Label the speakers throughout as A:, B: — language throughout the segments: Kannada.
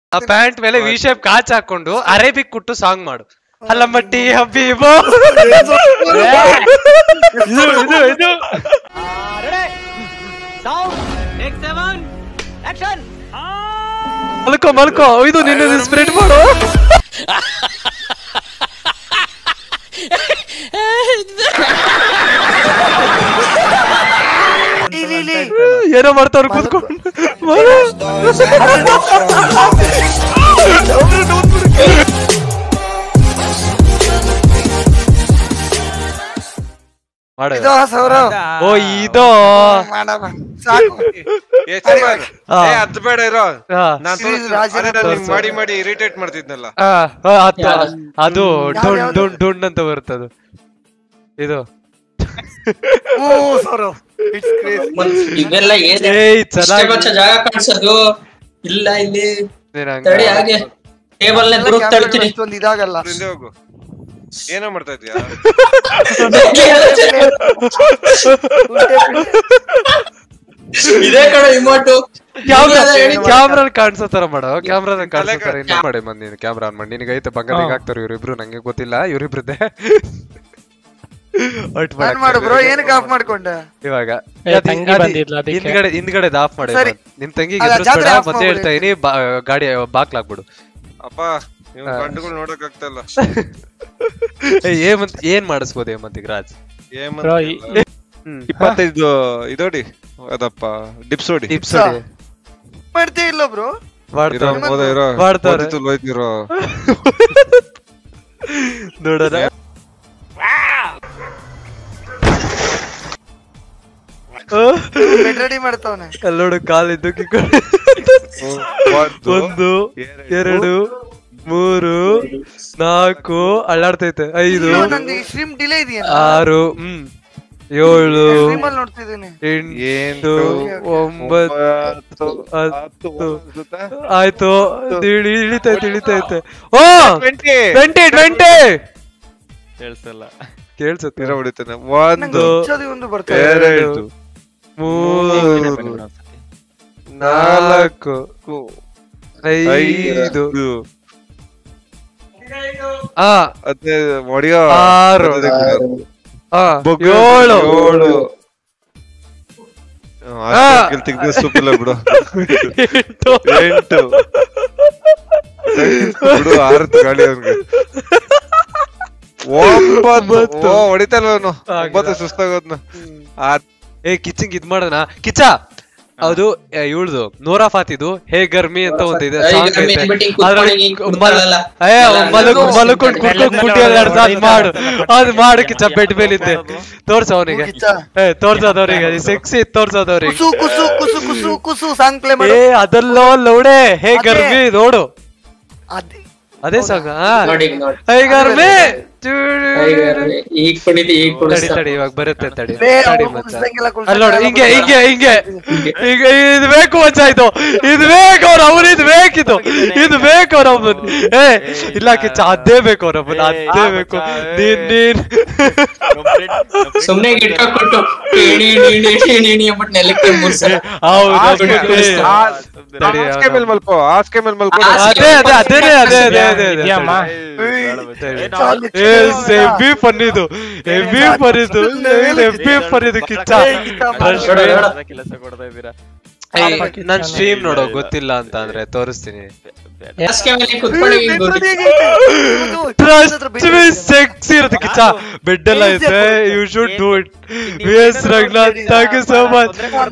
A: ಆ ಪ್ಯಾಂಟ್ ಮೇಲೆ ವಿ ಶೇಪ್ ಕಾಚ್ ಹಾಕೊಂಡು ಅರೇಬಿಕ್ ಕುಟ್ಟು ಸಾಂಗ್ ಮಾಡು ಹಲ್ಲಮಟ್ಟಿ ಹಬ್ಬೀಬೋ ಇದು ಇದು ಇದು ಮಲ್ಕೋ ಮಲ್ಕೋ ಇದು ನಿನ್ನ ಸ್ಪ್ರೆಡ್ ಮಾಡು ಏನೋ ಮಾಡ್ತಾವ್ರು ಕೂತ್ಕೊಂಡು ಮಾಡು. ಮಾಡು.
B: ಇದು ಸೌರ
A: ಓ ಇದು
B: ಮಾಡವ ಸಾಕು
C: ಏ ಚಮನ್,
A: ಹಾ.
C: ಏ ಅದ್ ಬೇಡ ಇರೋ
A: ಹಾ.
C: ನಾನ್
B: ಇದು
C: ತೋರಿಸ್ತೀನಿ.
B: ರಾಜನ
C: ಅದೇ ನಾನ್ ನಿಂಗ್
A: ತೋರ್ಸು.
C: ಮಾಡಿ ಮಾಡಿ ಇರಿಟೇಟ್ ಮಾಡ್ತಿದ್ನಲ್ಲ
A: ಆ, ಆ, ಅದು ಅದು ಡುಣ್
B: ಯಾವ್ದು?
A: ಡುಣ್ ಡುಣ್ ಅಂತ ಬರ್ತದು ಇದು
B: ಹ್ಞೂ ಸೌರವ್ ಇಟ್ಸ್ ಕ್ರೇಜಿ
D: ಇವೆಲ್ಲ ಏನ್
A: ಏಯ್
D: ಇಷ್ಟೇ
A: ಚೆನ್ನಾಗಿ
D: ಬಚ್ಚ ಜಾಗ ಕಾಣಿಸೋದು ಇಲ್ಲ ಇಲ್ಲಿ
A: ನೀನ್ ಹಂಗ-
D: ತಡಿ ಹಾಗೆ ಟೇಬಲ್ ನೇ ದುರುಗ್ ತಡ್ತೀನಿ
B: ಒಂದು ಇದಾಗಲ್ಲ
C: ಹಿಂದೆ ಹೋಗು ಏನೋ ಮಾಡ್ತಾ ಇದ್ಯಾ
D: ಇದೇ ಕಡೆ ರಿಮೋಟು
A: ಕ್ಯಾಮ್ರಾ
D: ಹೇಳಿ
A: ಕ್ಯಾಮ್ರಾ ಕಾಣಿಸೋ ತರ ಮಾಡೋ ಕ್ಯಾಮ್ರಾ ಕಾಣಿಸೋ
C: ತಲೆ
A: ತರ ಇನ್ನ ಮಾಡಿ ಬಂದ್ ನೀನು ಕ್ಯಾಮ್ರಾ ಆನ್ ಮಾಡಿ ನಿನಗೆ ಐತೆ ಬಂಗಾರ ಈಗ ಹಾಕ್ತಾರೆ ಇವ್ರಿಬ್ರು ನಂಗೆ ಗೊತ್ತಿಲ್ಲ ಇವ್ರಿಬ್ರದ್ದೆ ಒಟ್
B: ನಾನು ಮಾಡು ಬ್ರೋ ಏನಕ್ಕೆ ಆಫ್ ಮಾಡ್ಕೊಂಡೆ
A: ಇವಾಗ
E: ಏ,
A: ಅದ್-
E: ತಂಗಿ
A: ಅದ್
E: ಬಂದಿದ್ಲು ಅದಕ್ಕೆ.
A: ಹಿಂದ್ಗಡೆ ಹಿಂದ್ಗಡೆ ಆಫ್ ಮಾಡಿ
B: ಸರಿ.
A: ನಿಮ್ ತಂಗಿಗೆ
B: ಅಲ್ಲ,
A: ಎದುರಿಸ್ಬೇಡ
B: ಜಾತ್ರೆ off
A: ಮತ್ತೆ
B: ಮಾಡ್ಬಿಡು.
A: ಹೇಳ್ತಾ ಇದೀನಿ ಬಾ- ಗಾಡಿ ಬಾಕ್ಲಾಕ್ಬಿಡು
C: ಅಪ್ಪ ನೀವು ಗಂಡುಗಳು ನೋಡಕ್ ಆಗ್ತಲ್ಲ
A: ಏ, ಏಮಂತ್ ಏನ್ ಮಾಡಿಸ್ಬೋದು ಹೇಮಂತಿಗೆ ರಾಜ್
E: Bro, ಈ-
A: ಹ್ಮ್
C: ಇಪ್ಪತ್ತೈದು ಇದೋಡಿ ಅದಪ್ಪ ಡಿಪ್ಸ್ ಹೊಡಿ
A: ಟಿಪ್ಸ್
B: ಮಾಡ್ತೇ ಇಲ್ಲ ಬ್ರೋ
C: ಇರೋ
A: ಮಾಡ್ತಾರೆ
C: ಹೋದ ಇರೋ
A: ಮಾಡ್ತಾರೆ.
C: ಓದಿತು ಲೋಯ್ತಿರೋ
A: ನೋಡೋಣ
B: ಬೆಡ್ ರೆಡಿ ಮಾಡ್ತಾವನೆ
A: ಅಲ್ಲಿ ನೋಡು ಕಾಲಿದ್ದು ಕಿಕ್ಕೊಂಡು ಒಂದು ಎರಡು ಮೂರು ನಾಲ್ಕು ಅಳ್ಳಾಡ್ತೈತೆ ಐದು
B: ನಂದು ಸ್ಟ್ರೀಮ್ ಡಿಲೇ ಇದೆಯಾ
A: ಆರು ಹ್ಮ್ ಏಳು
B: ಸ್ಟ್ರೀಮ್ ಅಲ್ಲಿ ನೋಡ್ತಿದ್ದೀನಿ
A: ಎಂಟು ಒಂಬತ್ತು ಹತ್ತು ಆಯ್ತು ಇಳಿ ಇಳಿತೈತೆ ಇಳಿತೈತೆ ಓ ಟ್ವೆಂಟಿ ಟ್ವೆಂಟಿ
F: ಕೇಳಿಸಲ್ಲ
A: ಕೇಳ್ಸುತ್ತೆ
C: ಇರೋ ಹೊಡಿತಾನೆ
B: ನಂಗೆ
C: ಒಂದು
B: ಹುಚ್ಚೋದಿ ಒಂದು ಬರ್ತಾ ಇದೆ.
C: ಎರಡು
A: ಮೂರು ನಾಲ್ಕು ಐದು ಆ
C: ಹದಿನೈದು ಹೊಡಿಯೋ
A: ಆರು.
C: ಹದಿನೈದು
A: ಆ,
C: ಬೊಗ್ಗು.
A: ಏಳು
C: ಏಳು
A: ಆ.
C: ತೆಗ್ದು ಸೂಪಿಲ್ಲ ಬಿಡು
A: ಎಂಟು
C: ಎಂಟು ಬಿಡು ಆರತ್ತು ಗಾಳಿ ಅವ್ನಿಗೆ ಒಂಬತ್ತು ಓ ಹೊಡಿತಲ್ವ ಅವನು ಒಂಬತ್ತು ಸುಸ್ತಾಗೋದ್ನ ಆ
A: ಏ ಕಿಚ್ಚಂಗ್ ಇದ್ ಮಾಡೋಣ ಕಿಚ್ಚ ಅದು ಇವಳ್ದು ನೋರಾ ಫಾತಿದು ಹೇ ಗರ್ಮಿ ಅಂತ ಒಂದು ಇದೆ
D: ಏ,
A: ಸಾಂಗ್
D: ಗರ್ಮಿ
A: ಐತೆ
D: ಅಂದ್ಬಿಟ್ಟು ಹಿಂಗ್
A: ಅದ್ರಲ್ಲಿ
D: ಕುತ್ಕೊಂಡು ಹಿಂಗ್
A: ಮಲ್-
D: ಕುಡ್ತಾಳಲ್ಲ.
A: ಏ,
D: ಎಲ್ಲ
A: ಮಲಕ್
D: ಅದು
A: ಮಲ್ಕೊಂಡ್ ಕುತ್ಕೊಂಡ್ ಕುಟ್ಟಿ ಅಲ್ಲಾಡ್ಸ ಅದ್ ಮಾಡು ಅದ್ ಮಾಡು ಕಿಚ್ಚ ಬೆಡ್ ಮೇಲಿದ್ದೆ ತೋರ್ಸ ಅವನಿಗೆ
B: ಕಿಚ್ಚ.
A: ಏ ತೋರ್ಸೋದವ್ರಿಗೆ ಸೆಕ್ಸಿ ತೋರ್ಸೋದವ್ರಿಗೆ
B: ಕುಸು ಕುಸು ಕುಸು ಕುಸು ಕುಸು ಸಾಂಗ್ ಪ್ಲೇ ಮಾಡು
A: ಏ ಅದಲ್ಲೋ ಲೌಡೆ ಹೇ
B: ಅದೇ.
A: ಗರ್ಮಿ ನೋಡು
B: ಅದೇ
A: ಅದೇ ಸಾಂಗ್
D: ನೋಡಿ ನೋಡಿ
A: ಹೇ ಗರ್ಮಿ
D: ಈಗ ಕುಣಿದು ಈಗ
A: ತಡಿ
D: ಕುಣಿಸ್ತಾ
A: ತಡಿ ಇವಾಗ ಬರುತ್ತೆ ತಡಿ
B: ಏ,
A: ತಡಿ
B: ಅವ್ನು
A: ಮಚ್ಚ
B: ಕುಣಿಸ್ದಂಗೆಲ್ಲ ಕುಣಿಸ್ತಾನೆ.
A: ಅಲ್ಲಿ ನೋಡು ಹಿಂಗೆ ಹಿಂಗೆ ಹಿಂಗೆ ಈಗ ಇದು ಬೇಕು ಮಚ್ಚ ಇದು ಇದು ಬೇಕು ಅವ್ರ ಅವ್ರು ಇದು ಬೇಕಿದು ಇದು ಬೇಕು ಅವ್ರ ಅವ್ರನ್ ಏ ಇಲ್ಲ ಕಿಚ್ಚ ಅದೇ ಬೇಕು ಅವ್ರ ಅವ್ರನ್ ಅದೇ ಬೇಕು ನೀನ್ ನೀನ್
D: ಸುಮ್ನೆ ಗಿಟ್ಕ ಕೊಟ್ಟು ಟೀಣಿ ನೀಣಿ ಟೀಣಿ ಅಂದ್ಬಿಟ್ಟು ನೆಲಕ್ಕೆ ಮುರ್ಸ
A: ಹೌದು
D: ಹಾಸ್ಗೆ
A: ಅದೇ.
D: ಮೇಲೆ
A: ತಡಿ,
C: ಹಾಸ್ಗೆ ಮೇಲ್ ಮಲ್ಕೋ ಹಾಸ್ಗೆ ಮೇಲ್ ಮಲ್ಕೋ
D: ಆ-
A: ಅದೇ ಅದೇ ಅದೇನೆ ಅದೇ ಅದೇ ಅದೇ ಅದೇ
E: ಇದೆಯಮ್ಮ
A: ಏ ಹೆವಿ ಫನ್ ಇದು ಹೆವಿ ಫನ್ ಇದು ಹೆವಿ ಫನ್ ಇದು ಕಿಚ್ಚ
D: ನೋಡು, ನೋಡು.
F: ಕೆಲಸ ಕೊಡ್ತಾ ಇದ್ದೀರಾ
A: ನನ್ ಸ್ಟ್ರೀಮ್ ನೋಡೋ ಗೊತ್ತಿಲ್ಲ ಅಂತ ಅಂದ್ರೆ ತೋರಿಸ್ತೀನಿ
D: ಹಾಸ್ಗೆ ಮೇಲೆ ಕುತ್ಕೊಂಡು ಹಿಂಗ್
B: ಬೆಡ್
D: ಗೊತ್ತಿ-
B: ರೆಡಿ ಆಗೈತೆ. ಇದು,
A: ಟ್ರಸ್ಟ್
B: ಹತ್ರ
A: ಮೀ
B: ಬೆಡ್
A: ಸೆಕ್ಸಿ ಇರುತ್ತೆ ಕಿಚ್ಚ ಬೆಡ್ ಎಲ್ಲ ಐತೆ you should do it V S Raghunath thank you so much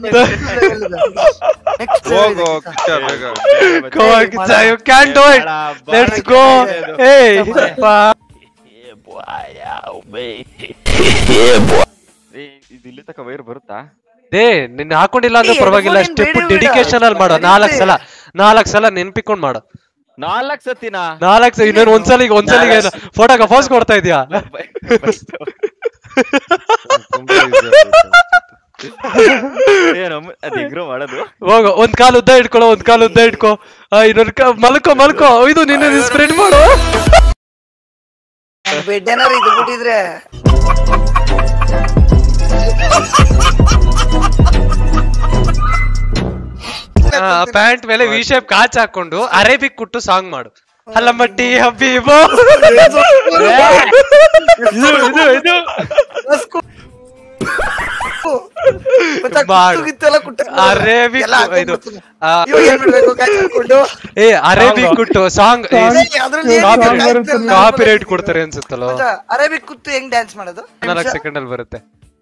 B: Next
C: ಹೋಗೋ
B: ಕಿಚ್ಚ.
C: ಕಿಚ್ಚ ಬೇಗ
A: Come on, Kichcha you can do it let's go ಏಯ್
F: ಇದು ಇಲ್ಲಿ ತಕ ವೈರ್ ಬರುತ್ತಾ
A: ದೇ ನಿನ್ನ ಹಾಕೊಂಡಿಲ್ಲ ಅಂದ್ರೆ
B: ಏ,
A: ಪರವಾಗಿಲ್ಲ
B: phone ಏನ್
A: ಸ್ಟೆಪ್
B: ಬೇಡ
A: ಡೆಡಿಕೇಶನ್ ಅಲ್ಲಿ ಮಾಡೋ
B: ಬೇಡ.
A: ನಾಲ್ಕ್ ಸಲ ನಾಲ್ಕ್ ಸಲ ನೆನ್ಪಿಕೊಂಡ್ ಮಾಡು
F: ನಾಲ್ಕು ಸತಿನಾ
A: ನಾಲ್ಕ್ ಸಲ ಇನ್ನೇನು ಒಂದ್ಸಲಿಗೆ ಒಂದ್ಸಲಿಗೆ ಫೋಟೋಗೆ ಫೋಸ್ ಕೊಡ್ತಾ ಇದೀಯಾ
C: ತುಂಬಾ easy ಆಗ್ತೈತೆ.
F: ಏನು ಅದು ಇಗ್ರೋ ಮಾಡೋದು
A: ಹೋಗು ಒಂದ್ ಕಾಲ್ ಉದ್ದ ಇಟ್ಕೊಳ್ಳೋ ಒಂದ್ ಕಾಲ್ ಉದ್ದ ಇಟ್ಕೋ ಆ, ಇನ್ನೊಂದ್ ಕಾ ಮಲ್ಕೋ ಮಲ್ಕೋ ಇದು ನಿನ್ನ ಸ್ಪ್ರೆಡ್ ಮಾಡು
B: ಬೆಡ್ ಏನಾರು ಇದು ಬಿಟ್ಟಿದ್ರೆ
A: ಪ್ಯಾಂಟ್ ಮೇಲೆ ವಿ ಶೇಪ್ ಕಾಚ್ ಹಾಕೊಂಡು ಅರೇಬಿಕ್ ಕುಟ್ಟು ಸಾಂಗ್ ಮಾಡು ಹಲ್ಲಮಟ್ಟಿ ಹಬ್ಬೀಬೋ ಇದು ಇದು ಇದು ಮಾಡು. ಅರೇಬಿಕ್ ಇದು ಆ, ಏ Arabic Kuthu song copyright ಕೊಡ್ತಾರೆ ಅನ್ಸುತ್ತಲ್ಲ
B: ಅರೇಬಿಕ್ ಕುತ್ತು ಹೆಂಗ್ ಡ್ಯಾನ್ಸ್ ಮಾಡೋದು
A: ಹದಿನಾಲ್ಕು ಸೆಕೆಂಡ್ ಅಲ್ಲಿ ಬರುತ್ತೆ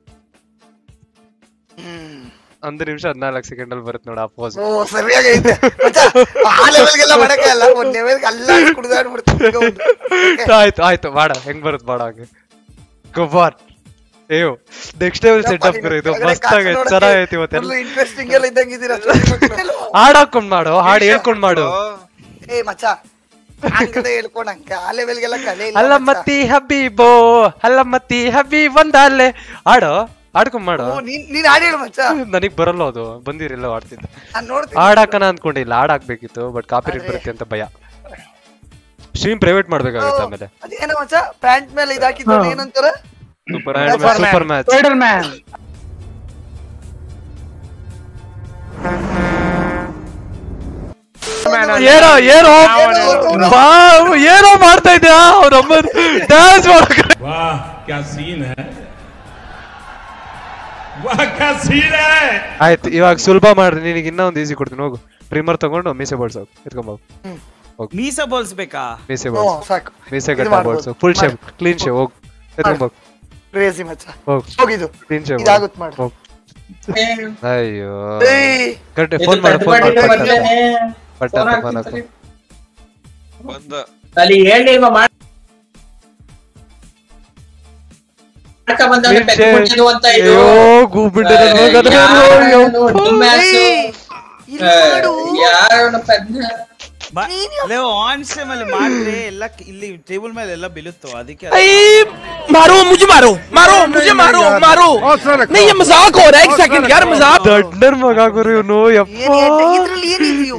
B: ಹ್ಮ್.
A: ಒಂದು ನಿಮಿಷ ಹದಿನಾಲ್ಕು ಸೆಕೆಂಡ್ ಅಲ್ಲಿ ಬರುತ್ತೆ ನೋಡ ಆ ಪೋಸ್
B: ಓ ಸರಿಯಾಗೈತೆ ಮಚ್ಚ, ಆ ಲೆವೆಲ್ಗೆಲ್ಲ ಮಾಡಕ್ಕಲ್ಲ ಒಂದ್ ಲೆವೆಲ್ಗೆ ಅಲ್ಲ ಕುಡ್ದಾಡ್ಬಿಡ್ತೀನಿ
A: ಆಯ್ತು ಆಯ್ತು ಬಾಡ ಹೆಂಗ್ ಬರುತ್ತೆ ಬಾಡ ಹಂಗೆ ಗೊಬ್ಬಾರ್ ಏಯೋ ನೆಕ್ಸ್ಟ್ ಲೆವೆಲ್ ಸೆಟಪ್ ಗುರು ಇದು ಮಸ್ತ್ ಆಗೈತೆ ಚೆನ್ನಾಗೈತಿ ಇವತ್ತೆಲ್ಲ
B: ಇಂಟ್ರೆಸ್ಟಿಂಗ್ ಎಲ್ಲ ಇದ್ದಂಗಿದ್ದೀರಾ
A: ಹಾಡ್ ಹಾಕೊಂಡ್ ಮಾಡು ಹಾಡ್ ಹೇಳ್ಕೊಂಡ್ ಮಾಡು
B: ಏ ಮಚ್ಚ ಹಂಗದ ಹೇಳ್ಕೊಂಡಂಗ ಆ ಲೆವೆಲ್ಗೆಲ್ಲ ಕಲೆ ಇಲ್ಲ
A: ಅಲ್ಲ
B: ಮಚ್ಚ.
A: ಮತ್ತಿ ಹಬೀಬೋ ಅಲ್ಲ ಮತ್ತಿ ಹಬಿ ಒಂದಲ್ಲೇ ಆಡು ಆಡ್ಕೊಂಡ್ ಮಾಡು
B: ಓ, ನೀನ್ ನೀನ್ ಹಾಡು ಹೇಳು ಮಚ್ಚ
A: ನನಗ್ ಬರಲ್ಲ ಅದು ಬಂದಿರಿಲ್ಲ ಆಡ್ತಿದ್ದೆ
B: ನಾನ್ ನೋಡ್ತೀನಿ
A: ಹಾಡಾಕನ ಅನ್ಕೊಂಡಿಲ್ಲ ಹಾಡ್ ಹಾಕ್ಬೇಕಿತ್ತು ಬಟ್ ಕಾಪಿ ರೇಟ್ ಬರುತ್ತೆ ಅಂತ ಭಯ ಸ್ಟ್ರೀಮ್ ಪ್ರೈವೇಟ್ ಮಾಡ್ಬೇಕಾಗುತ್ತೆ ಆಮೇಲೆ
B: ಅದೇನ ಮಚ್ಚ ಪ್ಯಾಂಟ್ ಮೇಲೆ ಇದಾಕಿದ್ರು ಏನಂತಾರ
F: super
A: super match
E: Spiderman
A: ಏನೋ ಏನೋ ಬಾ ಏನೋ ಮಾಡ್ತಾ ಇದ್ಯಾ ಅವ್ರ ಅಮ್ಮ ಡ್ಯಾನ್ಸ್ ಮಾಡಕ
G: वाह क्या सीन है वाह क्या सीन है
A: ಆಯ್ತು ಇವಾಗ ಸುಲಭ ಮಾಡ್ರಿ ನಿನಗೆ ಇನ್ನೂ ಒಂದು ಈಸಿ ಕೊಡ್ತೀನಿ ಹೋಗು ಪ್ರಿಮರ್ ತಗೊಂಡು ಮೀಸೆ ಬೋಳ್ಸೋಗು ಎತ್ಕೊಂಬೋಗು
E: ಮೀಸ ಬೋಲ್ಸ್ಬೇಕಾ
A: ಮೀಸೆ
B: ಓ
A: ಬೋಳ್ಸು
B: ಸಾಕು
A: ಮೀಸೆ
B: ಇದು
A: ಗಡ್ಡ
B: ಮಾಡ್ಬೋದು.
A: ಬೋಳ್ಸು ಫುಲ್ ಶೇಪ್ ಕ್ಲೀನ್ ಶೇವ್ ಹೋಗು ಎತ್ಕೊಂಬೋಗು
B: ಕ್ರೇಜಿ ಮಚ್ಚ
A: ಹೋಗು
B: ಹೋಗಿದು
A: ಕ್ಲೀನ್ ಶೇವ್
B: ಇದಾಗುತ್ತೆ ಮಾಡು.
A: ಹೋಗು ಅಯ್ಯೋ
B: ಏಯ್
A: ಗಡ್ಡೆ ಫೋನ್ ಮಾಡು ಫೋನ್ ಮಾಡು ಪಟ್ಟ ಪಟ್ಟ ಫೋನ್ ಹಾಕು
C: ಬಂದ
D: ಅಲ್ಲಿ ಹೇಳಿ ಇವ ಮಾಡ್- ಮಾಡ್ಕ ಬಂದವ್ನೆ
A: Clean
D: ಪೆದ್ದು
A: shave.
D: ಮುಚ್ಚಿದು ಅಂತ ಇದು
A: ಅಯ್ಯೋ ಗೂಬಿಡ್ಡೆ ನನ್ ಮಗನೇ.
D: ಯಾರು ಡುಮ್ಯಾಸು?
B: ಏಯ್, ಇಲ್ಲಿ ಮಾಡು
D: ಯಾರು ಪೆದ್ನ?
E: ಲೇವ್ ಆನ್ ಸ್ಟೇಮ್ ಅಲ್ಲಿ ಮಾಡಿದ್ರೆ ಎಲ್ಲ ಕ- ಇಲ್ಲಿ ಟೇಬಲ್ ಮೇಲೆ ಎಲ್ಲ ಬೀಳುತ್ತೋ ಅದಕ್ಕೆ
H: मारो मुझे मारो मारो मुझे मारो मारो नहीं ये मजाक हो रहा है एक सेकंड यार मजाक
A: ದಡ್ಡರ್ ಮಗ ಗುರು ಇವನು ಯಪ್ಪ
B: ಏನ್ ಹೇಳ್ದೆ? ಇದ್ರಲ್ಲಿ ಏನಿದೆಯೋ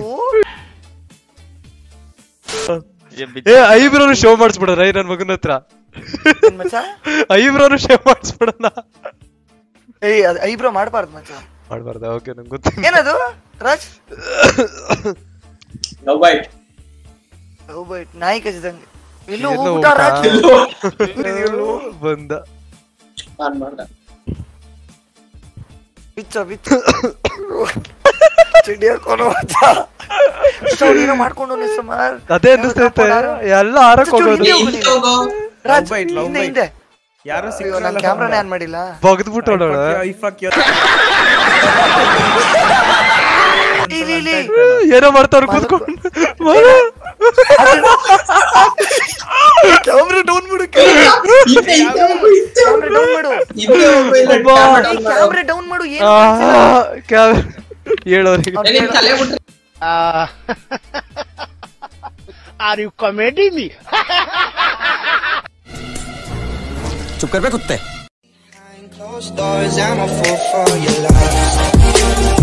A: ಏ ಐಬ್ರೋನು ಶೋ ಮಾಡಿಸ್ಬಿಡ ರೈ ನನ್ ಮಗನ ಹತ್ರ
B: ಏನ್ ಮಚ್ಚ
A: ಐಬ್ರೋನು ಶೋ ಮಾಡಿಸ್ಬಿಡಣ
B: ಏಯ್ ಅದು ಐಬ್ರೋ ಮಾಡ್ಬಾರ್ದು ಮಚ್ಚ
A: ಮಾಡ್ಬಾರ್ದ ಓಕೆ ನಂಗೆ ಗೊತ್ತಿಲ್ಲ
B: ಏನದು ರಾಜ್
D: Love bite.
B: ಓ ಬೈಟ್ ನಾಯಿ ಕಚ್ಚಿದಂಗೆ ಎಲ್ಲೋ
A: ಎಲ್ಲೋ
B: ಹೋಗ್ಬಿಟ್ಟ ರಾಜ್
A: ಬಂದ
D: ನಾನ್ ಮಾಡ್ದೆ.
B: ಬಿಚ್ಚ ಬಿಚ್ಚ ಚಿಡಿ ಹಾಕೋನು ಮಚ್ಚ ಸೊ ನೀನು ಮಾಡ್ಕೊಂಡು ಸುಮಾರ್
A: ಅದೇ ಅನ್ನಿಸ್ತೈತೆ ಎಲ್ಲ ಆರಕ್ ಹೋಗೋದು
D: ಏ, ಇಲ್ಲಿ ಹೋಗು.
B: ರಾಜ್
E: bite, love
B: ಹಿಂದೆ
E: bite.
B: ಹಿಂದೆ
E: ಯಾರೋ
B: ಅಯ್ಯೋ, ನಾನ್ ಕ್ಯಾಮ್ರಾನೇ ಆನ್ ಮಾಡಿಲ್ಲ
A: ಬಗ್ದ್ಬಿಟ್ಟು ನೋಡೋಣ
B: ಇಲ್ಲಿ ಇಲ್ಲಿ
A: ಏನೋ ಮಾಡ್ತಾವ್ರು ಕೂತ್ಕೊಂಡು
B: ಕ್ಯಾಮ್ರಾ ಡೌನ್ ಮಾಡು
D: ಹಿಂದೆ, ಹಿಂದೆ ಹೋಗು, ಹಿಂದೆ ಹೋಗು.
B: ಕ್ಯಾಮ್ರಾ ಡೌನ್ ಮಾಡು
D: ಹಿಂದೆ ಹೋಗು, ಇಲ್ಲ
A: ಅಬ್ಬಾ.
D: camera on ಮಾಡು.
B: ಕ್ಯಾಮ್ರಾ ಡೌನ್ ಮಾಡು ಏನು
A: ಹೇಳೋರಿಗೆ
D: ಏ, ನಿನ್ ತಲೆ ಬಿಟ್ರೆ
H: are you comedy me
I: Closed doors, I'm a fool for your love.